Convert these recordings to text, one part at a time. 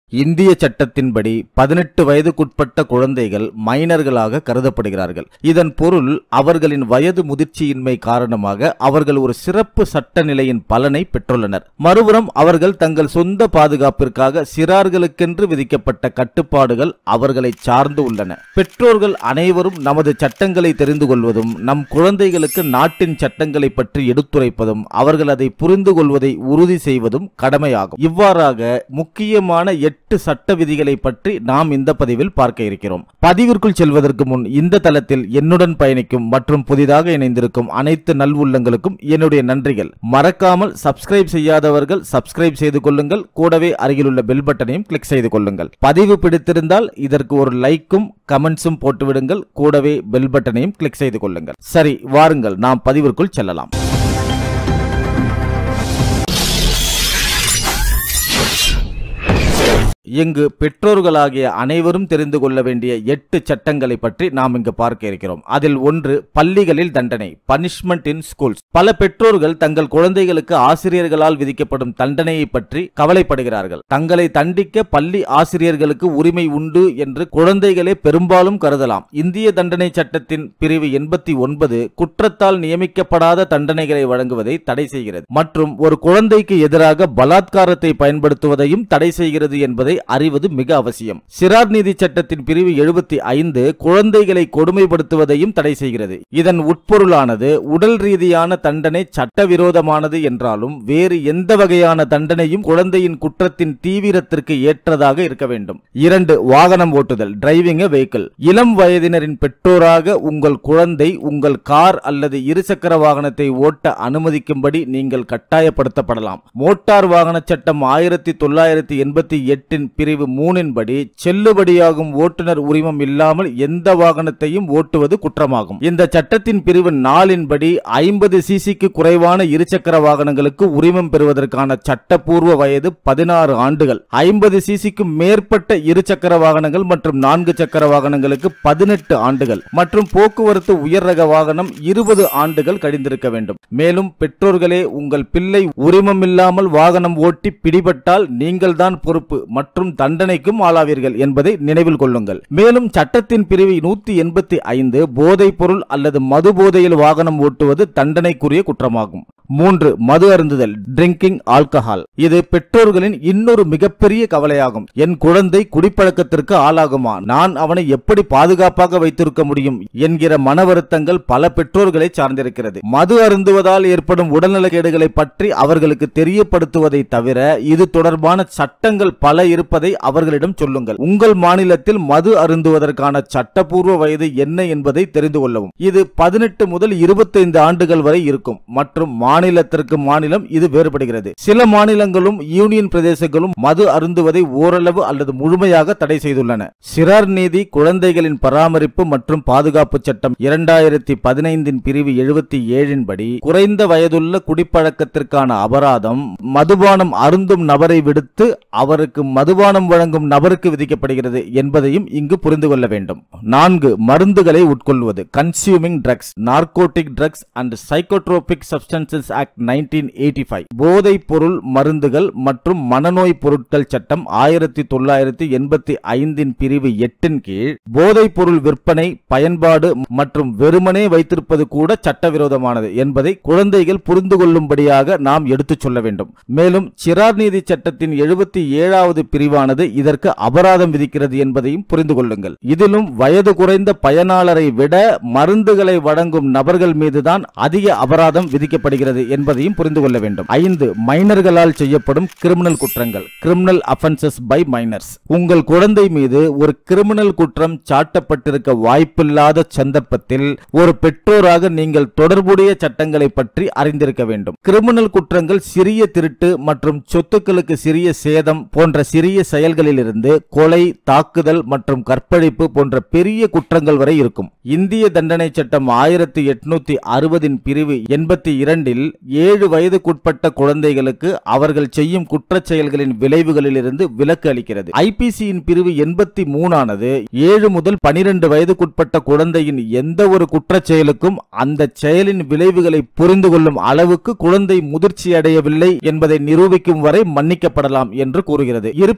இந்திய சட்டத்தின்படி பதினெட்டு வயதுக்குட்பட்ட குழந்தைகள் மைனர்களாக கருதப்படுகிறார்கள் இதன் பொருள் அவர்களின் வயது முதிர்ச்சியின்மை காரணமாக அவர்கள் ஒரு சிறப்பு சட்ட நிலையின் பலனை பெற்றுள்ளனர் மறுபுறம் அவர்கள் தங்கள் சொந்த பாதுகாப்பிற்காக சிறார்களுக்கென்று விதிக்கப்பட்ட கட்டுப்பாடுகள் அவர்களை சார்ந்து உள்ளன பெற்றோர்கள் அனைவரும் நமது சட்டங்களை தெரிந்து கொள்வதும் நம் குழந்தைகளுக்கு நாட்டின் சட்டங்களை பற்றி எடுத்துரைப்பதும் அவர்கள் அதை புரிந்து கொள்வதை உறுதி செய்வதும் கடமையாகும் இவ்வாறாக முக்கியமான எட்டு சட்ட விதிகளை பற்றி நாம் இந்த பதிவில் பார்க்க இருக்கிறோம் பதிவிற்குள் செல்வதற்கு முன் இந்த தளத்தில் என்னுடன் பயணிக்கும் மற்றும் புதிதாக இணைந்திருக்கும் அனைத்து நல்வுள்ளங்களுக்கும் என்னுடைய நன்றிகள் மறக்காமல் சப்ஸ்கிரைப் செய்யாதவர்கள் சப்ஸ்கிரைப் செய்து கொள்ளுங்கள் கூடவே அருகிலுள்ள பெல் பட்டனையும் கிளிக் செய்து கொள்ளுங்கள் பதிவு பிடித்திருந்தால் இதற்கு ஒரு லைக்கும் கமெண்ட்ஸும் போட்டுவிடுங்கள் கூடவே பெல் பட்டனையும் கிளிக் செய்து கொள்ளுங்கள் சரி வாருங்கள் நாம் பதிவிற்குள் செல்லலாம் இங்கு பெற்றோர்களாகிய அனைவரும் தெரிந்து கொள்ள வேண்டிய எட்டு சட்டங்களை பற்றி நாம் இங்கு பார்க்க இருக்கிறோம் அதில் ஒன்று பள்ளிகளில் தண்டனை பனிஷ்மெண்ட் இன் ஸ்கூல்ஸ் பல பெற்றோர்கள் தங்கள் குழந்தைகளுக்கு ஆசிரியர்களால் விதிக்கப்படும் தண்டனையை பற்றி கவலைப்படுகிறார்கள் தங்களை தண்டிக்க பள்ளி ஆசிரியர்களுக்கு உரிமை உண்டு என்று குழந்தைகளே பெரும்பாலும் கருதலாம் இந்திய தண்டனை சட்டத்தின் பிரிவு எண்பத்தி ஒன்பது குற்றத்தால் நியமிக்கப்படாத தண்டனைகளை வழங்குவதை தடை செய்கிறது மற்றும் ஒரு குழந்தைக்கு எதிராக பலாத்காரத்தை பயன்படுத்துவதையும் தடை செய்கிறது என்பதை அறிவது மிக அவசியம் சிறார் நீதி சட்டத்தின் பிரிவு எழுபத்தி ஐந்து குழந்தைகளை கொடுமைப்படுத்துவதையும் தடை செய்கிறது இதன் உட்பொருளானது உடல் ரீதியான தண்டனை சட்டவிரோதமானது என்றாலும் வேறு எந்த வகையான தண்டனையும் குழந்தையின் குற்றத்தின் தீவிரத்திற்கு ஏற்றதாக இருக்க வேண்டும் இரண்டு வாகனம் ஓட்டுதல் டிரைவிங் வெஹிக்கிள் இளம் வயதினரின் பெற்றோராக உங்கள் குழந்தை உங்கள் கார் அல்லது இருசக்கர வாகனத்தை ஓட்ட அனுமதிக்கும்படி நீங்கள் கட்டாயப்படுத்தப்படலாம் மோட்டார் வாகன சட்டம் ஆயிரத்தி தொள்ளாயிரத்தி எண்பத்தி எட்டின் பிரிவு மூணின் படி செல்லுபடியாகும் ஓட்டுநர் உரிமம் இல்லாமல் எந்த வாகனத்தையும் ஓட்டுவது குற்றமாகும் இந்த சட்டத்தின் பிரிவு நாலின் படி ஐம்பது சிசிக்கு குறைவான இருசக்கர வாகனங்களுக்கு உரிமம் பெறுவதற்கான சட்டப்பூர்வ வயது பதினாறு ஆண்டுகள் ஐம்பது சிசிக்கு மேற்பட்ட இருசக்கர வாகனங்கள் மற்றும் நான்கு சக்கர வாகனங்களுக்கு பதினெட்டு ஆண்டுகள் மற்றும் போக்குவரத்து உயர் ரக வாகனம் இருபது ஆண்டுகள் கழிந்திருக்க வேண்டும் மேலும் பெற்றோர்களே உங்கள் பிள்ளை உரிமம் இல்லாமல் வாகனம் ஓட்டி பிடிபட்டால் நீங்கள்தான் பொறுப்பு மற்றும் தண்டனைக்கும் ஆளாவீர்கள் என்பதை நினைவில் கொள்ளுங்கள் மேலும் சட்டத்தின் பிரிவு நூத்தி எண்பத்தி ஐந்து போதைப் பொருள் அல்லது மது போதையில் வாகனம் ஓட்டுவது தண்டனைக்குரிய குற்றமாகும் மூன்று மது அருந்துதல் ட்ரிங்கிங் ஆல்கஹால் இது பெற்றோர்களின் இன்னொரு மிகப்பெரிய கவலையாகும் என் குழந்தை குடிப்பழக்கத்திற்கு ஆளாகுமா நான் அவனை எப்படி பாதுகாப்பாக வைத்திருக்க முடியும் என்கிற மன வருத்தங்கள் பல பெற்றோர்களை சார்ந்திருக்கிறது மது அருந்துவதால் ஏற்படும் உடல்நலக்கேடுகளை பற்றி அவர்களுக்கு தெரியப்படுத்துவதை தவிர இது தொடர்பான சட்டங்கள் பல இருப்பதை அவர்களிடம் சொல்லுங்கள் உங்கள் மாநிலத்தில் மது அருந்துவதற்கான சட்டப்பூர்வ வயது என்ன என்பதை தெரிந்து கொள்ளவும் இது பதினெட்டு முதல் இருபத்தைந்து ஆண்டுகள் வரை இருக்கும் மற்றும் மாநிலத்திற்கு மாநிலம் இது வேறுபடுகிறது சில மாநிலங்களும் யூனியன் பிரதேசங்களும் மது அருந்துவதை ஓரளவு அல்லது முழுமையாக தடை செய்துள்ளன சிறார் நீதி குழந்தைகளின் பராமரிப்பு மற்றும் பாதுகாப்பு சட்டம் இரண்டாயிரத்தி பதினைந்தின் பிரிவு எழுபத்தி ஏழின் படி குறைந்த வயதுள்ள குடிப்பழக்கத்திற்கான அபராதம் மதுபானம் அருந்தும் நபரை விடுத்து அவருக்கு மதுபானம் வழங்கும் நபருக்கு விதிக்கப்படுகிறது என்பதையும் இங்கு புரிந்து கொள்ள வேண்டும் நான்கு மருந்துகளை உட்கொள்வது consuming drugs narcotic drugs and psychotropic substances act nineteen eighty five போதைப் பொருள் மருந்துகள் மற்றும் மனநோய் பொருட்கள் சட்டம் ஆயிரத்தி தொள்ளாயிரத்தி எண்பத்தி ஐந்தின் பிரிவு எட்டின் கீழ் போதைப் பொருள் விற்பனை பயன்பாடு மற்றும் வெறுமனே வைத்திருப்பது கூட சட்டவிரோதமானது என்பதை குழந்தைகள் புரிந்து கொள்ளும்படியாக நாம் எடுத்துச் சொல்ல வேண்டும் மேலும் சிறார் நீதி சட்டத்தின் எழுபத்தி ஏழாவது பிரிவானது இதற்கு அபராதம் விதிக்கிறது என்பதையும் புரிந்து கொள்ளுங்கள் இதிலும் வயது குறைந்த பயனாளரை விட மருந்துகளை வழங்கும் நபர்கள் மீதுதான் அதிக அபராதம் விதிக்கப்படுகிறது என்பதையும் புரிந்து கொள்ள வேண்டும் ஐந்து மைனர்களால் செய்யப்படும் கிரிமினல் குற்றங்கள் கிரிமினல் அஃபென்சஸ் பை மைனர்ஸ் உங்கள் குழந்தை மீது ஒரு கிரிமினல் குற்றம் சாட்டப்பட்டிருக்க வாய்ப்பில்லாத சந்தர்ப்பத்தில் ஒரு பெற்றோராக நீங்கள் தொடர்புடைய சட்டங்களை பற்றி அறிந்திருக்க வேண்டும் கிரிமினல் குற்றங்கள் சிறிய திருட்டு மற்றும் சொத்துக்களுக்கு சிறிய சேதம் போன்ற சிறிய செயல்களிலிருந்து கொலை தாக்குதல் மற்றும் கற்பழிப்பு போன்ற பெரிய குற்றங்கள் வரை இருக்கும் இந்திய தண்டனை சட்டம் ஆயிரத்தி எட்நூத்தி அறுபதின் பிரிவு எண்பத்தி இரண்டில் ஏழு வயதுக்குட்பட்ட குழந்தைகளுக்கு அவர்கள் செய்யும் குற்றச் செயல்களின் விளைவுகளிலிருந்து விலக்கு அளிக்கிறது ஐபிசியின் பிரிவு எண்பத்தி மூணானது ஏழு முதல் பனிரெண்டு வயதுக்குட்பட்ட குழந்தையின் எந்த ஒரு குற்றச் செயலுக்கும் அந்த செயலின் விளைவுகளை புரிந்து கொள்ளும் அளவுக்கு குழந்தை முதிர்ச்சி அடையவில்லை என்பதை நிரூபிக்கும் வரை மன்னிக்கப்படலாம் என்று கூறுகிறது இருப்பினும்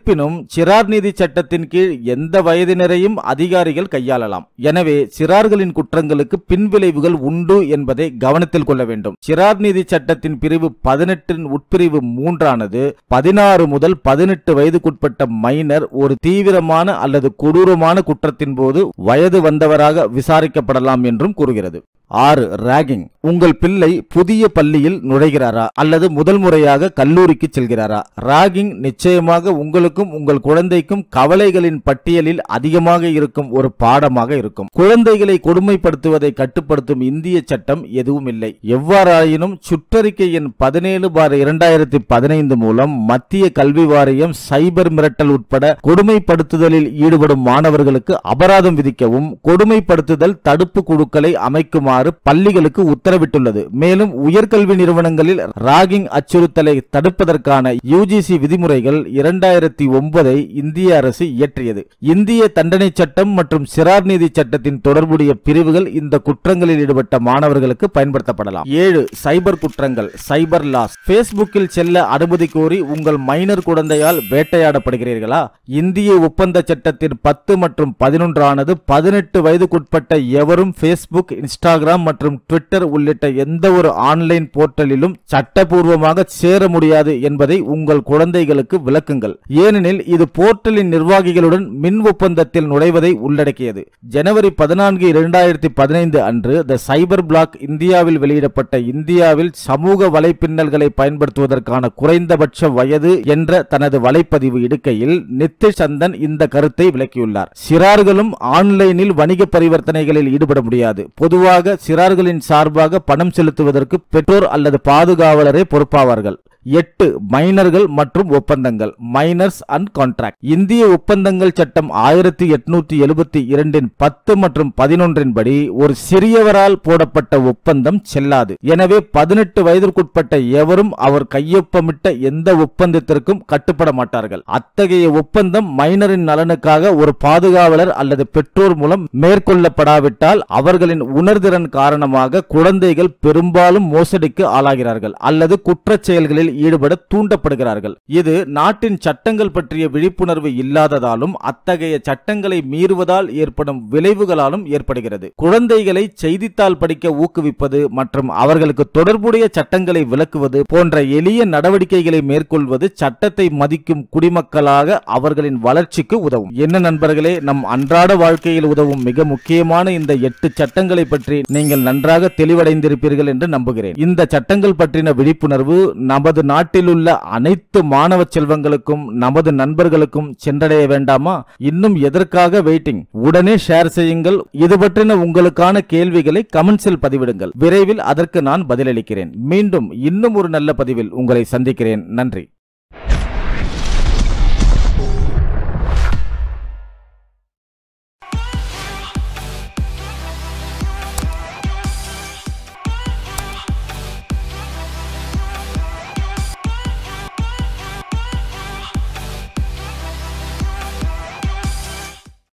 இருப்பினும் சிறார் நீதி சட்டத்தின் கீழ் எந்த வயதினரையும் அதிகாரிகள் கையாளலாம் எனவே சிறார்களின் குற்றங்களுக்கு பின்விளைவுகள் உண்டு என்பதை கவனத்தில் கொள்ள வேண்டும் சிறார் நீதி சட்டத்தின் பிரிவு பதினெட்டின் உட்பிரிவு மூன்றானது பதினாறு முதல் பதினெட்டு வயதுக்குட்பட்ட மைனர் ஒரு தீவிரமான அல்லது கொடூரமான குற்றத்தின் போது வயது வந்தவராக விசாரிக்கப்படலாம் என்றும் கூறுகிறது ஆறு ராகிங் உங்கள் பிள்ளை புதிய பள்ளியில் நுழைகிறாரா அல்லது முதல் முறையாக கல்லூரிக்கு செல்கிறாரா ராகிங் நிச்சயமாக உங்களுக்கும் உங்கள் குழந்தைக்கும் கவலைகளின் பட்டியலில் அதிகமாக இருக்கும் ஒரு பாடமாக இருக்கும் குழந்தைகளை கொடுமைப்படுத்துவதை கட்டுப்படுத்தும் இந்திய சட்டம் எதுவும் இல்லை எவ்வாறாயினும் சுற்றறிக்கை எண் பதினேழு பார் இரண்டாயிரத்தி பதினைந்து மூலம் மத்திய கல்வி வாரியம் சைபர் மிரட்டல் உட்பட கொடுமைப்படுத்துதலில் ஈடுபடும் மாணவர்களுக்கு அபராதம் விதிக்கவும் கொடுமைப்படுத்துதல் தடுப்பு குழுக்களை அமைக்குமாறு பள்ளிகளுக்கு உத்தரவிட்டுள்ளது மேலும் உயர்கல்வி நிறுவனங்களில் ராகிங் அச்சுறுத்தலை தடுப்பதற்கான யுஜிசி விதிமுறைகள் இரண்டாயிரத்தி ஒன்பதை இந்திய அரசு இயற்றியது இந்திய தண்டனை சட்டம் மற்றும் சிறார் நீதி சட்டத்தின் தொடர்புடைய பிரிவுகள் இந்த குற்றங்களில் ஈடுபட்ட மாணவர்களுக்கு பயன்படுத்தப்படலாம் ஏழு சைபர் குற்றங்கள் சைபர் லாஸ் பேஸ்புக்கில் செல்ல அனுமதி கோரி உங்கள் மைனர் குழந்தையால் வேட்டையாடப்படுகிறீர்களா இந்திய ஒப்பந்த சட்டத்தின் பத்து மற்றும் பதினொன்றானது பதினெட்டு வயதுக்குட்பட்ட எவரும் பேஸ்புக் இன்ஸ்டாகிராம் மற்றும் ட்விட்டர் உள்ளிட்ட எந்த ஒரு ஆன்லைன் போர்ட்டலிலும் சட்டபூர்வமாக சேர முடியாது என்பதை உங்கள் குழந்தைகளுக்கு விளக்குங்கள் ஏனெனில் இது போர்ட்டலின் நிர்வாகிகளுடன் மின் ஒப்பந்தத்தில் நுழைவதை உள்ளடக்கியது ஜனவரி பதினான்கு இரண்டாயிரத்தி பதினைந்து அன்று த சைபர் பிளாக் இந்தியாவில் வெளியிடப்பட்ட இந்தியாவில் சமூக வலைப்பின்னல்களை பயன்படுத்துவதற்கான குறைந்தபட்ச வயது என்ற தனது வலைப்பதிவு இடுகையில் நித்திஷ் சந்தன் இந்த கருத்தை விளக்கியுள்ளார் சிறார்களும் ஆன்லைனில் வணிக பரிவர்த்தனைகளில் ஈடுபட முடியாது பொதுவாக சிறார்களின் சார்பாக பணம் செலுத்துவதற்கு பெற்றோர் அல்லது பாதுகாவலரே பொறுப்பாவார்கள் எட்டு மைனர்கள் மற்றும் ஒப்பந்தங்கள் மைனர்ஸ் அண்ட் கான்ட்ராக்ட் இந்திய ஒப்பந்தங்கள் சட்டம் ஆயிரத்தி எட்நூத்தி எழுபத்தி இரண்டின் பத்து மற்றும் பதினொன்றின் படி ஒரு சிறியவரால் போடப்பட்ட ஒப்பந்தம் செல்லாது எனவே பதினெட்டு வயதிற்குட்பட்ட எவரும் அவர் கையொப்பமிட்ட எந்த ஒப்பந்தத்திற்கும் கட்டுப்பட மாட்டார்கள் அத்தகைய ஒப்பந்தம் மைனரின் நலனுக்காக ஒரு பாதுகாவலர் அல்லது பெற்றோர் மூலம் மேற்கொள்ளப்படாவிட்டால் அவர்களின் உணர்திறன் காரணமாக குழந்தைகள் பெரும்பாலும் மோசடிக்கு ஆளாகிறார்கள் அல்லது குற்றச் செயல்களில் ஈடுபட தூண்டப்படுகிறார்கள் இது நாட்டின் சட்டங்கள் பற்றிய விழிப்புணர்வு இல்லாததாலும் அத்தகைய சட்டங்களை மீறுவதால் ஏற்படும் விளைவுகளாலும் ஏற்படுகிறது குழந்தைகளை செய்தித்தாள் படிக்க ஊக்குவிப்பது மற்றும் அவர்களுக்கு தொடர்புடைய சட்டங்களை விளக்குவது போன்ற எளிய நடவடிக்கைகளை மேற்கொள்வது சட்டத்தை மதிக்கும் குடிமக்களாக அவர்களின் வளர்ச்சிக்கு உதவும் என்ன நண்பர்களே நம் அன்றாட வாழ்க்கையில் உதவும் மிக முக்கியமான இந்த எட்டு சட்டங்களை பற்றி நீங்கள் நன்றாக தெளிவடைந்திருப்பீர்கள் என்று நம்புகிறேன் இந்த சட்டங்கள் பற்றின விழிப்புணர்வு நமது நாட்டில் உள்ள அனைத்து மாணவ செல்வங்களுக்கும் நமது நண்பர்களுக்கும் சென்றடைய வேண்டாமா இன்னும் எதற்காக வெயிட்டிங் உடனே ஷேர் செய்யுங்கள் இது பற்றின உங்களுக்கான கேள்விகளை கமெண்ட்ஸில் பதிவிடுங்கள் விரைவில் அதற்கு நான் பதிலளிக்கிறேன் மீண்டும் இன்னும் ஒரு நல்ல பதிவில் உங்களை சந்திக்கிறேன் நன்றி